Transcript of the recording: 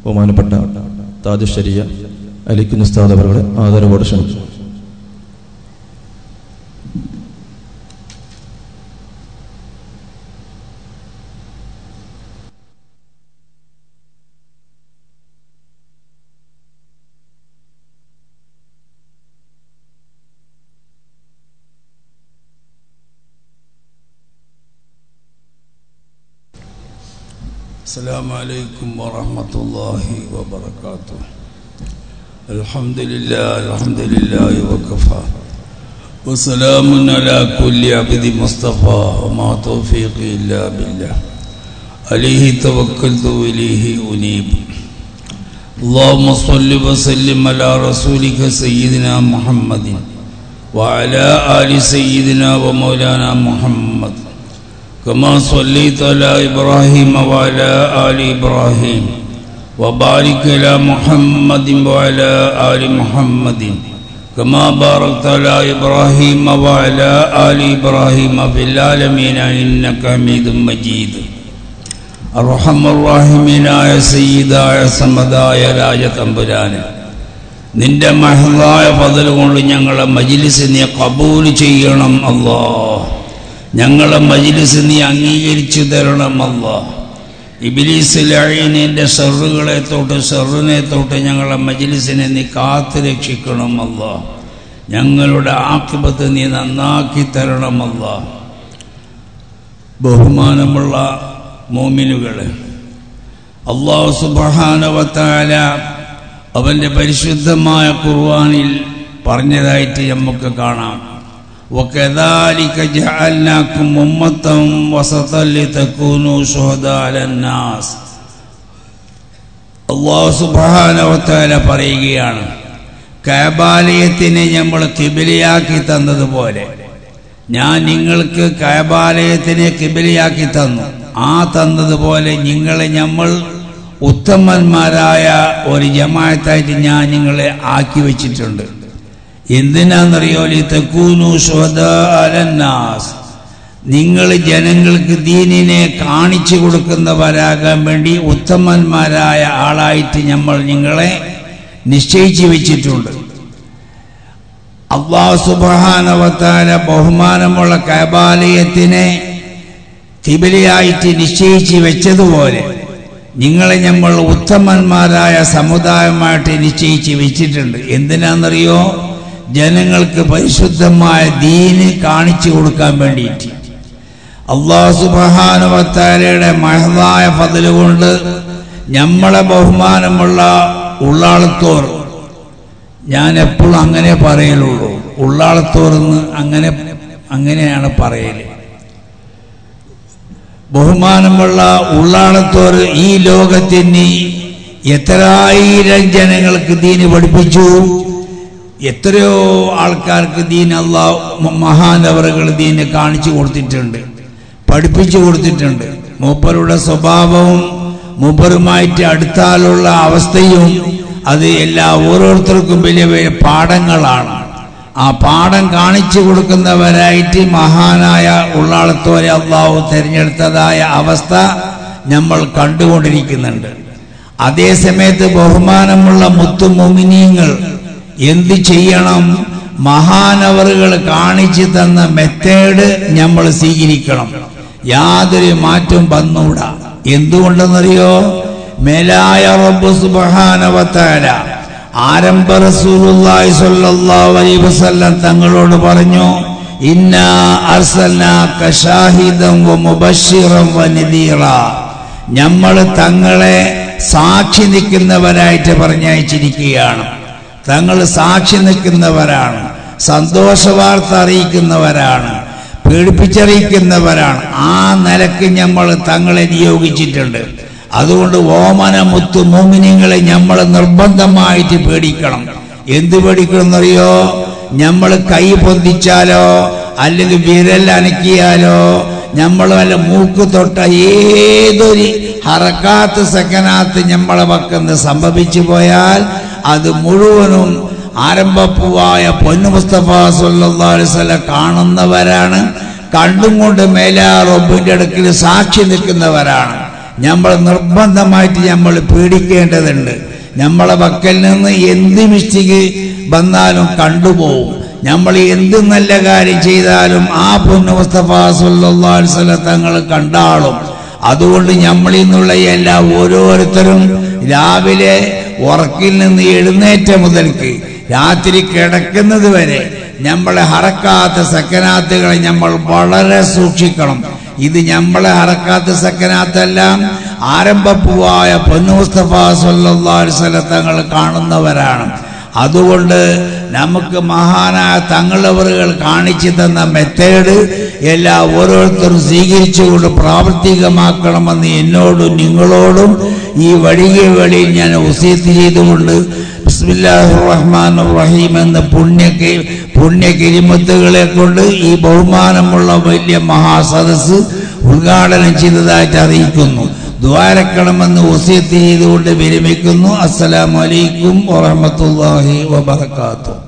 ബഹുമാനപ്പെട്ട താജ് ശരിയ അലിക്കുന്ന് ഉസ്താദ് അവരുടെ ആദരവോടെ ക്ഷണിച്ചു السلام عليكم ورحمة الله وبركاته الحمد لله الحمد لله وكفى وسلام على كل عبد مصطفى وما توفيقي إلا بالله عليه توكلت وإليه أنيب اللهم صل وسلم على رسولك سيدنا محمد وعلى آل سيدنا ومولانا محمد كما صليت على إبراهيم وعلى آل إبراهيم وبارك على محمد وعلى آل محمد كما باركت على إبراهيم وعلى آل إبراهيم في العالمين إنك حميد مجيد അർഹം റഹീമിനായ സയ്യിദായ സമദായ രാജതമ്പുരാന് നിന്റെ മഹദായ പതൽ കൊണ്ട് ഞങ്ങളെ മജിലിസ് നീ കബൂൽ ചെയ്യണം അല്ലാ ഞങ്ങളെ മജിലിസ് നീ അംഗീകരിച്ചു തരണം അല്ലാ ഇബിലീസ് ലഴീനിൻ്റെ ഷെറുകളെ തൊട്ട് ഷെറിനെ തൊട്ട് ഞങ്ങളെ മജിലിസിനെ നീ കാത്തു രക്ഷിക്കണം അല്ലാ ഞങ്ങളുടെ ആക്കിബത്ത് നീ നന്നാക്കി തരണം അല്ലാ ബഹുമാനമുള്ള മോമിനുകളെ അള്ളാഹു സുബഹാനവത്താല അവൻ്റെ പരിശുദ്ധമായ ഖുർആനിൽ പറഞ്ഞതായിട്ട് നമുക്ക് കാണാം وكذلك جعلناكم أمة وسطا لتكونوا شهداء على الناس അള്ളാഹു സുബാനവത്താല പറയുകയാണ് കയബാലയത്തിനെ നമ്മൾ കിബിലയാക്കി തന്നതുപോലെ ഞാൻ നിങ്ങൾക്ക് കയബാലയത്തിനെ കിബിലയാക്കി തന്നു ആ തന്നതുപോലെ നിങ്ങളെ നമ്മൾ ഉത്തമന്മാരായ ഒരു ജമായത്തായിട്ട് ഞാൻ നിങ്ങളെ ആക്കി വെച്ചിട്ടുണ്ട് എന്തിനാണെന്നറിയോ തെക്കൂനു അലന്നാസ് നിങ്ങൾ ജനങ്ങൾക്ക് ദീനിനെ കാണിച്ചു കൊടുക്കുന്നവരാകാൻ വേണ്ടി ഉത്തമന്മാരായ ആളായിട്ട് നമ്മൾ നിങ്ങളെ നിശ്ചയിച്ചു വെച്ചിട്ടുണ്ട് അള്ളാഹു സുബാനവത്താല ബഹുമാനമുള്ള കൈബാലയത്തിനെ തിബിലിയായിട്ട് നിശ്ചയിച്ച് വെച്ചതുപോലെ നിങ്ങളെ നമ്മൾ ഉത്തമന്മാരായ സമുദായമായിട്ട് നിശ്ചയിച്ച് വെച്ചിട്ടുണ്ട് എന്തിനാണെന്നറിയോ ജനങ്ങൾക്ക് പരിശുദ്ധമായ ദീന് കാണിച്ചു കൊടുക്കാൻ വേണ്ടിയിട്ട് അള്ളാഹു സുബഹാനുവത്താലയുടെ മഹതായ പതില് കൊണ്ട് നമ്മളെ ബഹുമാനമുള്ള ഉള്ളാളത്തോർ ഞാൻ എപ്പോഴും അങ്ങനെ പറയലുള്ളൂ ഉള്ളാളത്തോർ എന്ന് അങ്ങനെ അങ്ങനെയാണ് പറയല് ബഹുമാനമുള്ള ഉള്ളാളത്തോർ ഈ ലോകത്തിന് എത്രായിരം ജനങ്ങൾക്ക് ദീന് പഠിപ്പിച്ചു എത്രയോ ആൾക്കാർക്ക് ദീൻ അള്ളാഹ് മഹാനവറുകൾ ദീന് കാണിച്ചു കൊടുത്തിട്ടുണ്ട് പഠിപ്പിച്ചു കൊടുത്തിട്ടുണ്ട് മൂപ്പരുടെ സ്വഭാവവും മൂപ്പരുമായിട്ട് അടുത്താലുള്ള അവസ്ഥയും അത് എല്ലാ ഓരോരുത്തർക്കും വലിയ വലിയ പാഠങ്ങളാണ് ആ പാഠം കാണിച്ചു കൊടുക്കുന്നവരായിട്ട് മഹാനായ ഉള്ളാളത്തോരെ അള്ളാഹു തിരഞ്ഞെടുത്തതായ അവസ്ഥ നമ്മൾ കണ്ടുകൊണ്ടിരിക്കുന്നുണ്ട് അതേ സമയത്ത് ബഹുമാനമുള്ള മുത്തുമൊമിനീങ്ങൾ എന്ത് ചെയ്യണം മഹാനവറുകൾ കാണിച്ചു തന്ന മെത്തേഡ് നമ്മൾ സ്വീകരിക്കണം യാതൊരു മാറ്റവും വന്നൂടാ എന്തുകൊണ്ടെന്നറിയോ മേലായ റബ്ബ് സുബഹാനവത്താല ആരംഭ റസൂലുള്ളാഹി സ്വല്ലല്ലാഹു അലൈഹി വസല്ലം തങ്ങളോട് പറഞ്ഞു ഇന്നാ അർസൽനാക ഷാഹിദൻ വ മുബശ്ശിറൻ വ നദീറ നമ്മൾ തങ്ങളെ സാക്ഷി നിൽക്കുന്നവരായിട്ട് പറഞ്ഞയച്ചിരിക്കുകയാണ് തങ്ങൾ സാക്ഷി നിൽക്കുന്നവരാണ് സന്തോഷ വാർത്ത അറിയിക്കുന്നവരാണ് പേടിപ്പിച്ചറിയിക്കുന്നവരാണ് ആ നിലക്ക് നമ്മൾ തങ്ങളെ നിയോഗിച്ചിട്ടുണ്ട് അതുകൊണ്ട് ഓമന മുത്തു മോമിനിങ്ങളെ നമ്മൾ നിർബന്ധമായിട്ട് പേടിക്കണം എന്ത് പേടിക്കണം എന്നറിയോ നമ്മൾ കൈ പൊന്തിച്ചാലോ അല്ലെങ്കിൽ വിരൽ അനക്കിയാലോ നമ്മൾ വല്ല മൂക്ക് തൊട്ട ഏതൊരു ഹറക്കാത്ത് സെക്കനാത്ത് നമ്മളെ പക്കന്ന് സംഭവിച്ചു പോയാൽ അത് മുഴുവനും ആരംഭപ്പൂവായ പൊന്നു മുസ്തഫ സല്ലാസ്വല്ല കാണുന്നവരാണ് കണ്ടും കൊണ്ട് മേലാ റബ്ബിന്റെ അടുക്കൽ സാക്ഷി നിൽക്കുന്നവരാണ് നമ്മൾ നിർബന്ധമായിട്ട് നമ്മൾ പേടിക്കേണ്ടതുണ്ട് നമ്മളെ പക്കൽ നിന്ന് എന്ത് മിസ്റ്റേക്ക് വന്നാലും കണ്ടുപോകും നമ്മൾ എന്ത് നല്ല കാര്യം ചെയ്താലും ആ പൊന്നു മുസ്തഫ സല്ലല്ലാഹു അലൈഹി വസല്ലം തങ്ങൾ കണ്ടാളും അതുകൊണ്ട് നമ്മളിൽ നിന്നുള്ള എല്ലാ ഓരോരുത്തരും രാവിലെ ഉറക്കിൽ നിന്ന് എഴുന്നേറ്റ മുതൽക്ക് രാത്രി കിടക്കുന്നത് വരെ നമ്മളെ ഹറക്കാത്ത സക്കനാത്തുകളെ നമ്മൾ വളരെ സൂക്ഷിക്കണം ഇത് നമ്മളെ ഹറക്കാത്ത സക്കനാത്തെല്ലാം ആരംഭപ്പൂവായ പൊന്നുമുസ്തഫ സല്ലല്ലാഹു അലൈഹി വസല്ലം തങ്ങൾ കാണുന്നവരാണ് അതുകൊണ്ട് നമുക്ക് മഹാനായ തങ്ങളവറുകൾ കാണിച്ചു തന്ന മെത്തേഡ് എല്ലാ ഓരോരുത്തരും സ്വീകരിച്ചുകൊണ്ട് പ്രാവർത്തികമാക്കണമെന്ന് എന്നോടും നിങ്ങളോടും ഈ വഴികെ വഴിയിൽ ഞാൻ ഉസീത്ത് ചെയ്തുകൊണ്ട് ബിസ്മില്ലാഹിർ റഹ്മാൻ റഹീം എന്ന പുണ്യ പുണ്യ കിരിമത്തുകളെ കൊണ്ട് ഈ ബഹുമാനമുള്ള വലിയ മഹാസദസ് ഉദ്ഘാടനം ചെയ്തതായിട്ട് അറിയിക്കുന്നു ദ്വാരക്കണമെന്ന് വസീത്ത് ചെയ്തുകൊണ്ട് വിരമിക്കുന്നു അസ്സലാമു അലൈക്കും വറഹ്മത്തുള്ളാഹി വബറകാതുഹു